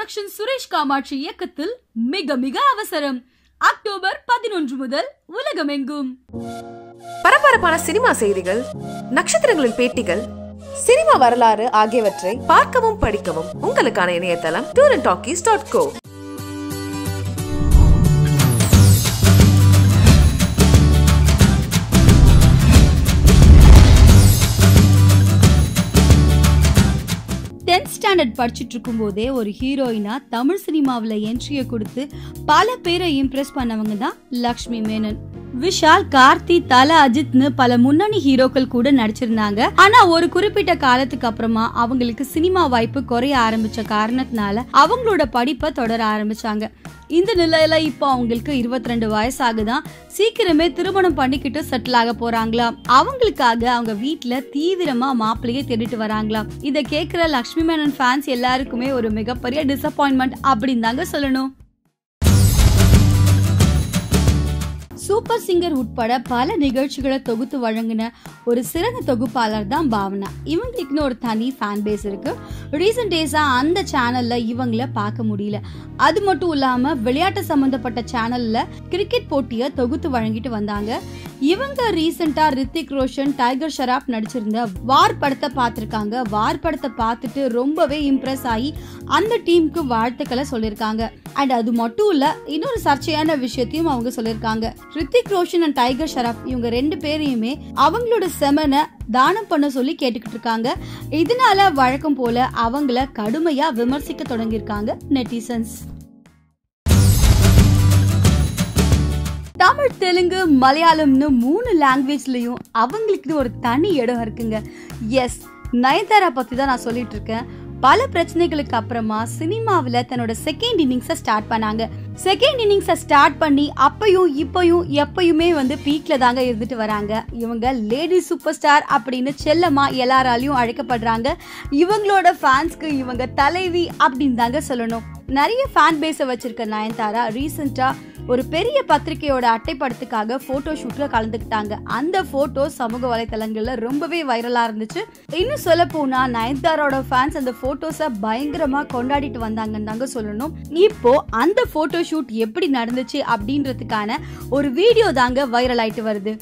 production Suresh Kamakshi இயக்கத்தில் மிக மிக அவசரம் அக்டோபர் பதினொன்று முதல் உலகமெங்கும் பரபரப்பான சினிமா செய்திகள் நட்சத்திரங்களின் பேட்டிகள் சினிமா வரலாறு ஆகியவற்றை பார்க்கவும் படிக்கவும் உங்களுக்கான இணையதளம் tour and talkies dot co tenth standard படிச்சுட்டு இருக்கும் போதே ஒரு ஹீரோயினா தமிழ் சினிமாவில் என்ட்ரியை கொடுத்து பல பேரை இம்ப்ரெஸ் பண்ணவங்க தான் லக்ஷ்மி மேனன் விஷால் கார்த்தி தல அஜித்னு பல முன்னணி ஹீரோக்கள் கூட நடிச்சிருந்தாங்க ஆனா ஒரு குறிப்பிட்ட காலத்துக்கு அப்புறமா அவங்களுக்கு சினிமா வாய்ப்பு குறைய ஆரம்பிச்ச காரணத்தினால அவங்களோட படிப்பை தொடர ஆரம்பிச்சாங்க இந்த நிலையில இப்போ அவங்களுக்கு இருபத்தி ரெண்டு வயசாகுதான் சீக்கிரமே திருமணம் பண்ணிக்கிட்டு செட்டில் ஆக போறாங்களாம் அவங்களுக்காக அவங்க வீட்ல தீவிரமா மாப்பிள்ளையை தேடிட்டு வராங்களாம் இதை கேக்குற லக்ஷ்மி மேனன் ஃபேன்ஸ் எல்லாருக்குமே ஒரு மிகப்பெரிய டிசப்பாயின்மெண்ட் அப்படின்னு தாங்க சொல்லணும் சூப்பர் சிங்கர் உட்பட பல நிகழ்ச்சிகளை தொகுத்து வழங்கின ஒரு சிறந்த தொகுப்பாளர் தான் பாவனா இவங்களுக்குன்னு ஒரு தனி ஃபேன் பேஸ் இருக்கு ரீசெண்ட் டேஸா அந்த சேனல்ல இவங்கள பார்க்க முடியல அது மட்டும் இல்லாம விளையாட்டு சம்பந்தப்பட்ட சேனல்ல கிரிக்கெட் போட்டியை தொகுத்து வழங்கிட்டு வந்தாங்க இவங்க ரீசெண்டா ரித்திக் ரோஷன் டைகர் ஷராப் நடிச்சிருந்த வார் படத்தை பார்த்திருக்காங்க வார் படத்தை பார்த்துட்டு ரொம்பவே இம்ப்ரெஸ் ஆகி அந்த டீமுக்கு வாழ்த்துக்களை சொல்லியிருக்காங்க அண்ட் அது மட்டும் இல்ல இன்னொரு சர்ச்சையான விஷயத்தையும் அவங்க சொல்லியிருக்காங்க ரித்திக் ரோஷன் அண்ட் டைகர் ஷராப் இவங்க ரெண்டு பேரையுமே அவங்களோட செமனை தானம் பண்ண சொல்லி கேட்டுக்கிட்டு இருக்காங்க இதனால வழக்கம் போல அவங்கள கடுமையா விமர்சிக்க தொடங்கியிருக்காங்க நெட்டிசன்ஸ் தமிழ் தெலுங்கு மலையாளம்னு மூணு லாங்குவேஜ்லயும் அவங்களுக்கு ஒரு தனி இடம் இருக்குங்க எஸ் நயன்தாரா பத்தி தான் நான் சொல்லிட்டு இருக்கேன் பல பிரச்சனைகளுக்கு அப்புறமா சினிமாவில் தன்னோட செகண்ட் இன்னிங்ஸை ஸ்டார்ட் பண்ணாங்க செகண்ட் இன்னிங்ஸை ஸ்டார்ட் பண்ணி அப்பையும் இப்பையும் எப்பயுமே வந்து பீக்ல தாங்க இருந்துட்டு வராங்க இவங்க லேடி சூப்பர் ஸ்டார் அப்படின்னு செல்லமா எல்லாராலையும் அழைக்கப்படுறாங்க இவங்களோட ஃபேன்ஸ்க்கு இவங்க தலைவி அப்படின்னு தாங்க சொல்லணும் நிறைய ஃபேன் பேஸை வச்சிருக்க நயன்தாரா ரீசெண்டா ஒரு பெரிய பத்திரிகையோட அட்டைப்படத்துக்காக போட்டோ ஷூட்ல கலந்துக்கிட்டாங்க அந்த போட்டோ சமூக வலைத்தளங்கள்ல ரொம்பவே வைரலா இருந்துச்சு இன்னும் சொல்ல போனா நயன்தாரோட ஃபேன்ஸ் அந்த போட்டோஸை பயங்கரமா கொண்டாடிட்டு வந்தாங்கன்னு தாங்க சொல்லணும் இப்போ அந்த போட்டோ ஷூட் எப்படி நடந்துச்சு அப்படின்றதுக்கான ஒரு வீடியோ தாங்க வைரல் ஆயிட்டு வருது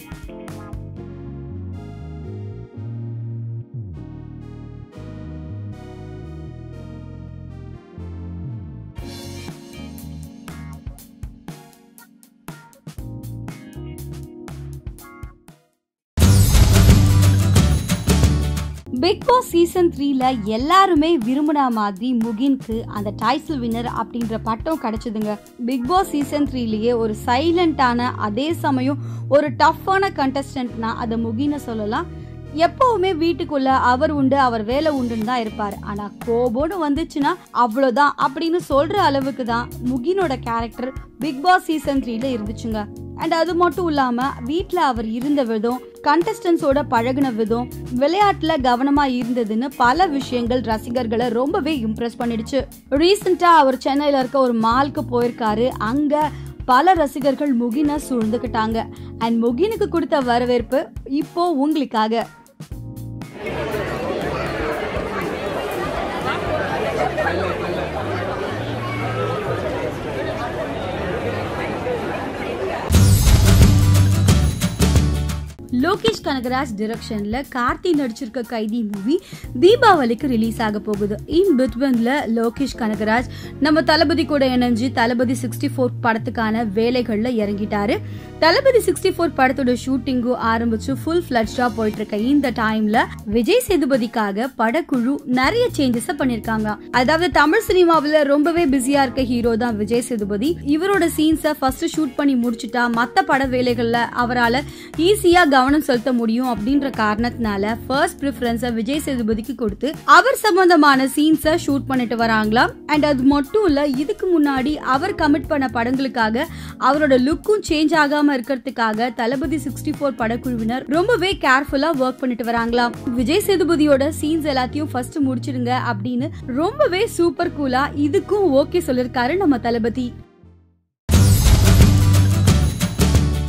பிக் பாஸ் சீசன் த்ரீல எல்லாருமே விரும்பின மாதிரி முகின்க்கு அந்த டைட்டில் வின்னர் அப்படின்ற பட்டம் கிடைச்சதுங்க பிக் பாஸ் சீசன் த்ரீலயே ஒரு சைலண்டான அதே சமயம் ஒரு டஃப்பான கண்டஸ்டன்ட்னா அதை முகினை சொல்லலாம் எப்பவுமே வீட்டுக்குள்ள அவர் உண்டு அவர் வேலை உண்டுன்னு தான் இருப்பாரு ஆனா கோபோன்னு வந்துச்சுன்னா அவ்வளவுதான் அப்படின்னு சொல்ற அளவுக்கு தான் முகினோட கேரக்டர் பிக் பாஸ் சீசன் த்ரீல இருந்துச்சுங்க அண்ட் அது மட்டும் இல்லாம வீட்ல அவர் இருந்த விதம் கண்டஸ்டன்ஸோட பழகுன விதம் விளையாட்டுல கவனமா இருந்ததுன்னு பல விஷயங்கள் ரசிகர்களை ரொம்பவே இம்ப்ரெஸ் பண்ணிடுச்சு ரீசெண்டா அவர் சென்னையில இருக்க ஒரு மால்க்கு போயிருக்காரு அங்க பல ரசிகர்கள் முகினை சூழ்ந்துக்கிட்டாங்க அண்ட் முகினுக்கு கொடுத்த வரவேற்பு இப்போ உங்களுக்காக லோகேஷ் கனகராஜ் டிரெக்ஷன்ல கார்த்தி நடிச்சிருக்க கைதி மூவி தீபாவளிக்கு ரிலீஸ் ஆக போகுது இன் பிட்வீன்ல லோகேஷ் கனகராஜ் நம்ம தளபதி கூட இணைஞ்சு தளபதி சிக்ஸ்டி ஃபோர் படத்துக்கான வேலைகள்ல இறங்கிட்டாரு தளபதி சிக்ஸ்டி ஃபோர் படத்தோட ஷூட்டிங்கும் ஆரம்பிச்சு ஃபுல் ஃபிளட்ஜா போயிட்டு இருக்க இந்த டைம்ல விஜய் சேதுபதிக்காக படக்குழு நிறைய சேஞ்சஸ் பண்ணிருக்காங்க அதாவது தமிழ் சினிமாவில ரொம்பவே பிஸியா இருக்க ஹீரோ தான் விஜய் சேதுபதி இவரோட சீன்ஸை ஃபர்ஸ்ட் ஷூட் பண்ணி முடிச்சுட்டா மத்த பட வேலைகள்ல அவரால் ஈஸியா கவனம் செலுத்த முடியும் அப்படின்ற காரணத்தினால ஃபர்ஸ்ட் ப்ரிஃபரன்ஸை விஜய் சேதுபதிக்கு கொடுத்து அவர் சம்பந்தமான சீன்ஸை ஷூட் பண்ணிட்டு வராங்களாம் அண்ட் அது மட்டும் இல்ல இதுக்கு முன்னாடி அவர் கமிட் பண்ண படங்களுக்காக அவரோட லுக்கும் சேஞ்ச் ஆகாம இருக்கிறதுக்காக தளபதி சிக்ஸ்டி ஃபோர் படக்குழுவினர் ரொம்பவே கேர்ஃபுல்லா ஒர்க் பண்ணிட்டு வராங்களாம் விஜய் சேதுபதியோட சீன்ஸ் எல்லாத்தையும் ஃபர்ஸ்ட் முடிச்சிடுங்க அப்படின்னு ரொம்பவே சூப்பர் கூலா இதுக்கும் ஓகே சொல்லிருக்காரு நம்ம தளபதி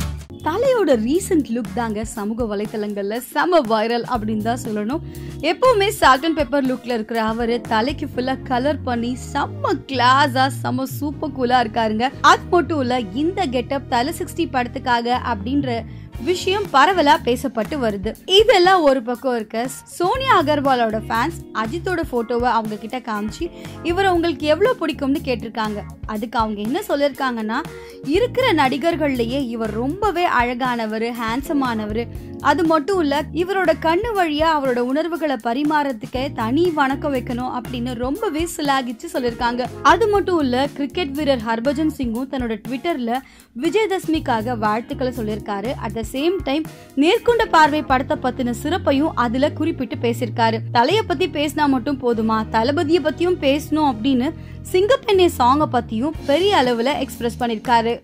தலையோட ரீசன்ட் லுக் தாங்க சமூக வலைத்தளங்கள்ல செம வைரல் அப்படின்னு தான் சொல்லணும் எப்பவுமே சால்ட் அண்ட் பெப்பர் லுக்ல இருக்கிற அவரு தலைக்கு ஃபுல்லா கலர் பண்ணி செம்ம கிளாஸா செம்ம சூப்பர் கூலா இருக்காருங்க அது மட்டும் இல்ல இந்த கெட்டப் தலை சிக்ஸ்டி படத்துக்காக அப்படின்ற விஷயம் பரவலா பேசப்பட்டு வருது இதெல்லாம் ஒரு பக்கம் இருக்க சோனியா அகர்வாலோட ஃபேன்ஸ் அஜித்தோட போட்டோவை அவங்க கிட்ட காமிச்சு இவரை உங்களுக்கு எவ்வளவு பிடிக்கும்னு கேட்டிருக்காங்க அதுக்கு அவங்க என்ன சொல்லியிருக்காங்கன்னா இருக்கிற நடிகர்கள்லயே இவர் ரொம்பவே அழகானவர் ஹேண்ட்ஸமானவர் அது மட்டும் இல்ல இவரோட கண்ணு வழியா அவரோட உணர்வுகளை பரிமாறதுக்கு தனி வணக்கம் வைக்கணும் அப்படின்னு ரொம்பவே சிலாகிச்சு சொல்லியிருக்காங்க அது மட்டும் இல்ல கிரிக்கெட் வீரர் ஹர்பஜன் சிங்கும் தன்னோட ட்விட்டர்ல விஜயதசமிக்காக வாழ்த்துக்களை சொல்லியிருக்காரு at the same time Nerkonda Paarvai படத்தை பத்தின சிறப்பையும் அதுல குறிப்பிட்டு பேசியிருக்காரு தலைய பத்தி பேசினா மட்டும் போதுமா தளபதிய பத்தியும் பேசணும் அப்படின்னு சிங்கப்பெண்ணே சாங்கை பத்தியும் பெரிய அளவுல எக்ஸ்பிரஸ் பண்ணிருக்காரு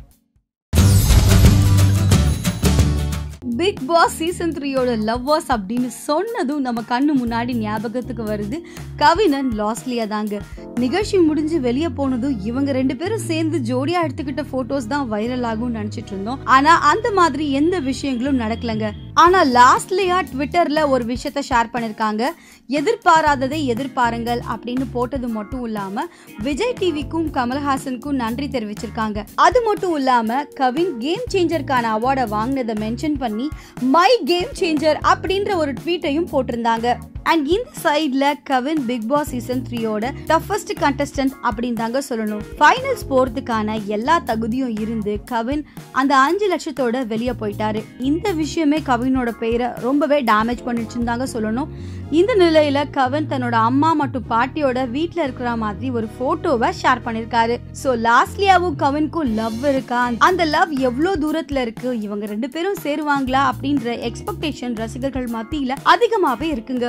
பிக் பாஸ் சீசன் த்ரீயோட லவ்வர்ஸ் அப்படின்னு சொன்னதும் நம்ம கண்ணு முன்னாடி ஞாபகத்துக்கு வருது கவினன் லாஸ்லியா தாங்க நிகழ்ச்சி முடிஞ்சு வெளியே போனதும் இவங்க ரெண்டு பேரும் சேர்ந்து ஜோடியா எடுத்துக்கிட்ட போட்டோஸ் தான் வைரல் ஆகும் நினைச்சிட்டு இருந்தோம் ஆனா அந்த மாதிரி எந்த விஷயங்களும் நடக்கலங்க ஆனா லாஸ்ட்லியா ட்விட்டர்ல ஒரு விஷயத்த ஷேர் பண்ணிருக்காங்க எதிர்பாராததை எதிர்பாருங்கள் அப்படின்னு போட்டது மட்டும் இல்லாம விஜய் டிவிக்கும் கமல்ஹாசனுக்கும் நன்றி தெரிவிச்சிருக்காங்க அது மட்டும் இல்லாம கவின் கேம் சேஞ்சருக்கான அவார்டை வாங்கினதை மென்ஷன் பண்ணி மை கேம் சேஞ்சர் அப்படின்ற ஒரு ட்வீட்டையும் போட்டிருந்தாங்க அண்ட் இந்த சைட்ல கவின் பிக் பாஸ் சீசன் த்ரீயோட டஃபஸ்ட் கண்டஸ்டன்ட் அப்படின்னு தாங்க சொல்லணும் ஃபைனல்ஸ் போறதுக்கான எல்லா தகுதியும் இருந்து கவின் அந்த அஞ்சு லட்சத்தோட வெளியே போயிட்டாரு இந்த விஷயமே கவினோட பெயரை ரொம்பவே டேமேஜ் பண்ணிடுச்சுன்னு தாங்க சொல்லணும் இந்த நிலையில கவின் தன்னோட அம்மா மற்றும் பாட்டியோட வீட்ல இருக்கிற மாதிரி ஒரு போட்டோவை ஷேர் பண்ணிருக்காரு சோ லாஸ்ட்லியாவும் கவின்க்கும் லவ் இருக்கா அந்த லவ் எவ்வளவு தூரத்துல இருக்கு இவங்க ரெண்டு பேரும் சேருவாங்களா அப்படின்ற எக்ஸ்பெக்டேஷன் ரசிகர்கள் மத்தியில அதிகமாவே இருக்குங்க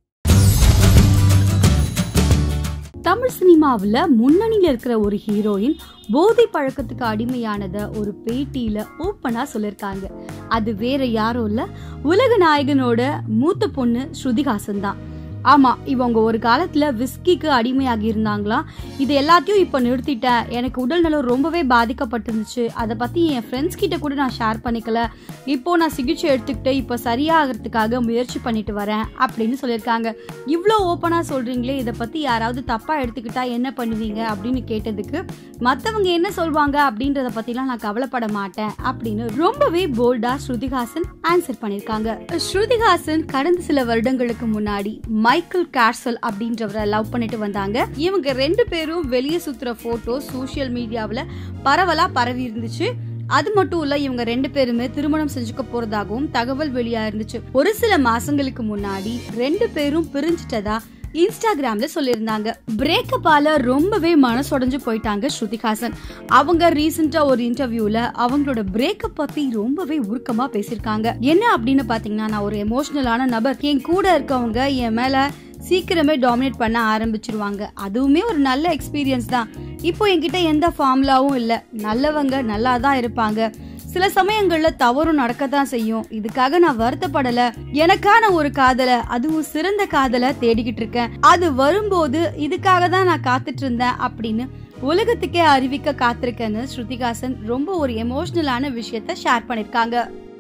தமிழ் சினிமாவில் முன்னணியில் இருக்கிற ஒரு ஹீரோயின் போதை பழக்கத்துக்கு அடிமையானத ஒரு பேட்டியில ஓப்பனா சொல்லியிருக்காங்க அது வேற யாரும் இல்ல உலக நாயகனோட மூத்த பொண்ணு ஸ்ருதிஹாசன் தான் ஆமா இவங்க ஒரு காலத்துல விஸ்கிக்கு அடிமையாகி இருந்தாங்களாம் இது எல்லாத்தையும் இப்போ நிறுத்திட்டேன் எனக்கு உடல் நலம் ரொம்பவே பாதிக்கப்பட்டிருந்துச்சு அதை பத்தி என் ஃப்ரெண்ட்ஸ் கிட்ட கூட நான் ஷேர் பண்ணிக்கல இப்போ நான் சிகிச்சை எடுத்துக்கிட்டு இப்போ சரியாகிறதுக்காக முயற்சி பண்ணிட்டு வரேன் அப்படின்னு சொல்லியிருக்காங்க இவ்வளோ ஓப்பனாக சொல்றீங்களே இதை பத்தி யாராவது தப்பா எடுத்துக்கிட்டா என்ன பண்ணுவீங்க அப்படின்னு கேட்டதுக்கு மற்றவங்க என்ன சொல்வாங்க அப்படின்றத பத்திலாம் நான் கவலைப்பட மாட்டேன் அப்படின்னு ரொம்பவே போல்டா ஸ்ருதிஹாசன் ஆன்சர் பண்ணியிருக்காங்க ஸ்ருதிஹாசன் கடந்த சில வருடங்களுக்கு முன்னாடி மைக்கேல் கேர்சல் அப்படின்றவரை லவ் பண்ணிட்டு வந்தாங்க இவங்க ரெண்டு பேரும் வெளியே சுத்துற போட்டோ சோசியல் மீடியாவில் பரவலா பரவி இருந்துச்சு அது மட்டும் இல்ல இவங்க ரெண்டு பேருமே திருமணம் செஞ்சுக்க போறதாகவும் தகவல் வெளியா இருந்துச்சு ஒரு சில மாசங்களுக்கு முன்னாடி ரெண்டு பேரும் பிரிஞ்சிட்டதா இன்ஸ்டாகிராம்ல சொல்லியிருந்தாங்க பிரேக்கப்பால ரொம்பவே மனசுடைஞ்சு போயிட்டாங்க ஸ்ருதிஹாசன் அவங்க ரீசெண்டா ஒரு இன்டர்வியூல அவங்களோட பிரேக்கப் பத்தி ரொம்பவே உருக்கமா பேசியிருக்காங்க என்ன அப்படின்னு பாத்தீங்கன்னா நான் ஒரு எமோஷனலான நபர் என் கூட இருக்கவங்க என் மேல சீக்கிரமே டாமினேட் பண்ண ஆரம்பிச்சிருவாங்க அதுவுமே ஒரு நல்ல எக்ஸ்பீரியன்ஸ் தான் இப்போ என்கிட்ட எந்த ஃபார்முலாவும் இல்லை நல்லவங்க நல்லா தான் இருப்பாங்க சில சமயங்கள்ல தவறும் நடக்க தான் செய்யும் இதுக்காக நான் வருத்தப்படல எனக்கான ஒரு காதலை அதுவும் சிறந்த காதலை தேடிக்கிட்டு இருக்கேன் அது வரும்போது இதுக்காக தான் நான் காத்துட்டு இருந்தேன் அப்படின்னு உலகத்துக்கே அறிவிக்க காத்திருக்கேன்னு ஸ்ருதிகாசன் ரொம்ப ஒரு எமோஷனலான விஷயத்த ஷேர் பண்ணிருக்காங்க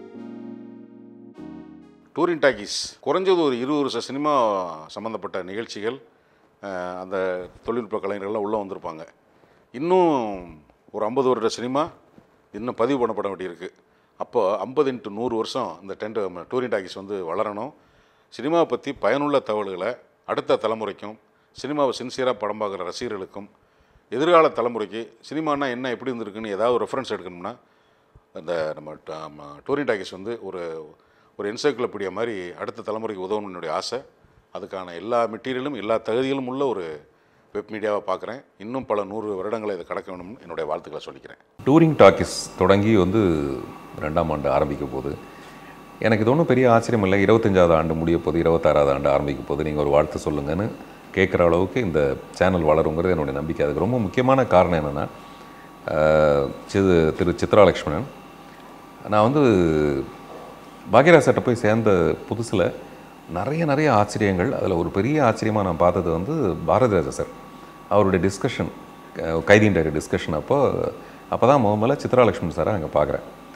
டூரிங் டாக்கீஸ் குறைஞ்சது ஒரு இருபது வருஷ சினிமா சம்மந்தப்பட்ட நிகழ்ச்சிகள் அஹ், அந்த தொழில்நுட்ப கலைஞர்கள்லாம் உள்ளே வந்திருப்பாங்க இன்னும் ஒரு ஐம்பது வருட சினிமா இன்னும் பதிவு பண்ணப்பட வேண்டியிருக்கு அப்போ ஐம்பது இன்ட்டு நூறு வருஷம் இந்த டென்ட் டூரிங் டாக்கீஸ் வந்து வளரணும் சினிமாவை பற்றி பயனுள்ள தகவல்களை அடுத்த தலைமுறைக்கும் சினிமாவை சின்சியராக படம் பார்க்குற ரசிகர்களுக்கும் எதிர்கால தலைமுறைக்கு சினிமானா என்ன எப்படி இருந்திருக்குன்னு ஏதாவது ஒரு ரெஃபரன்ஸ் எடுக்கணும்னா அந்த நம்ம ட- நம்ம டூரிங் டாக்கீஸ் வந்து ஒரு ஒரு என்சைக்ளோபீடியா மாதிரி அடுத்த தலைமுறைக்கு உதவணும்னு என்னுடைய ஆசை அதுக்கான எல்லா மெட்டீரியலும் எல்லா தகுதிகளும் உள்ள ஒரு வெப் மீடியாவை பார்க்குறேன் இன்னும் பல நூறு வருடங்களை இதை கடக்க வேணும்னு என்னுடைய வாழ்த்துக்களை சொல்லிக்கிறேன் டூரிங் டாக்கிஸ் தொடங்கி வந்து ரெண்டாம் ஆண்டு ஆரம்பிக்க போகுது எனக்கு இது ஒன்றும் பெரிய ஆச்சரியம் இல்லை இருபத்தஞ்சாவது ஆண்டு முடிய போது இருபத்தாறாவது ஆண்டு ஆரம்பிக்க போது நீங்கள் ஒரு வாழ்த்து சொல்லுங்கன்னு கேட்குற அளவுக்கு இந்த சேனல் வளருங்கிறது என்னுடைய நம்பிக்கை அதுக்கு ரொம்ப முக்கியமான காரணம் என்னென்னா சிது திரு சித்ரா லக்ஷ்மணன் நான் வந்து பாக்யராஜர்கிட்ட போய் சேர்ந்த புதுசில் நிறைய நிறைய ஆச்சரியங்கள் அதில் ஒரு பெரிய ஆச்சரியமாக நான் பார்த்தது வந்து பாரதிராஜா சார் அவருடைய டிஸ்கஷன் கைதியின் டைரி டிஸ்கஷன் அப்போ அப்போ தான் முத முதல்ல சித்ரா லக்ஷ்மண் சாரை அங்கே பார்க்குறேன்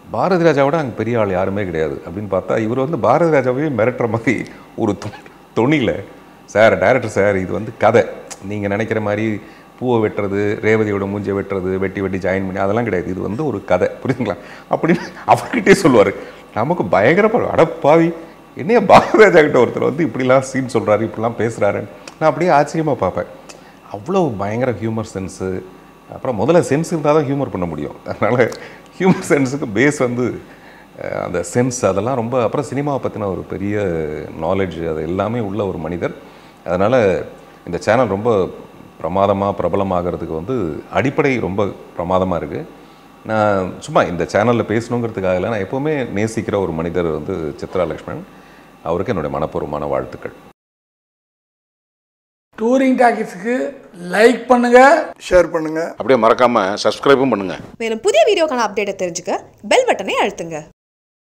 பாரதி ராஜாவோட அங்கே பெரிய ஆள் யாருமே கிடையாது அப்படின்னு பார்த்தா இவர் வந்து பாரதி ராஜாவே மிரட்டுற மாதிரி ஒரு தொணியில் சார் டைரக்டர் சார் இது வந்து கதை நீங்கள் நினைக்கிற மாதிரி பூவை வெட்டுறது ரேவதியோட மூஞ்சியை வெட்டுறது வெட்டி வெட்டி ஜாயின் பண்ணி அதெல்லாம் கிடையாது இது வந்து ஒரு கதை புரியுதுங்களா அப்படின்னு அவர்கிட்டே சொல்லுவார் நமக்கு பயங்கரமாக அடப்பாவி என்னைய பாரதிராஜா கிட்ட ஒருத்தர் வந்து இப்படிலாம் சீன் சொல்கிறாரு இப்படிலாம் பேசுகிறாரு நான் அப்படியே ஆச்சரியமாக பார்ப்பேன் அவ்வளோ பயங்கர ஹியூமர் சென்ஸு அப்புறம் முதல்ல சென்ஸ் இருந்தால் தான் ஹியூமர் பண்ண முடியும் அதனால் ஹியூமர் சென்ஸுக்கு பேஸ் வந்து அஹ், அந்த சென்ஸ் அதெல்லாம் ரொம்ப அப்புறம் சினிமாவை பற்றின ஒரு பெரிய நாலேஜ் அது எல்லாமே உள்ள ஒரு மனிதர் அதனால் இந்த சேனல் ரொம்ப பிரமாதமாக பிரபலமாகிறதுக்கு வந்து அடிப்படை ரொம்ப பிரமாதமாக இருக்குது நான் சும்மா இந்த சேனலில் பேசணுங்கிறதுக்காக இல்லை நான் எப்போவுமே நேசிக்கிற ஒரு மனிதர் வந்து சித்ரா லக்ஷ்மணன் அவருக்கு என்னுடைய மனப்பூர்வமான வாழ்த்துக்கள் டூரிங் டாக்கீஸுக்கு லைக் பண்ணுங்க ஷேர் பண்ணுங்கள் அப்படியே மறக்காமல் சப்ஸ்கிரைபும் பண்ணுங்கள் மேலும் புதிய வீடியோக்கான அப்டேட்டை தெரிஞ்சுக்க பெல் பட்டனை அழுத்துங்க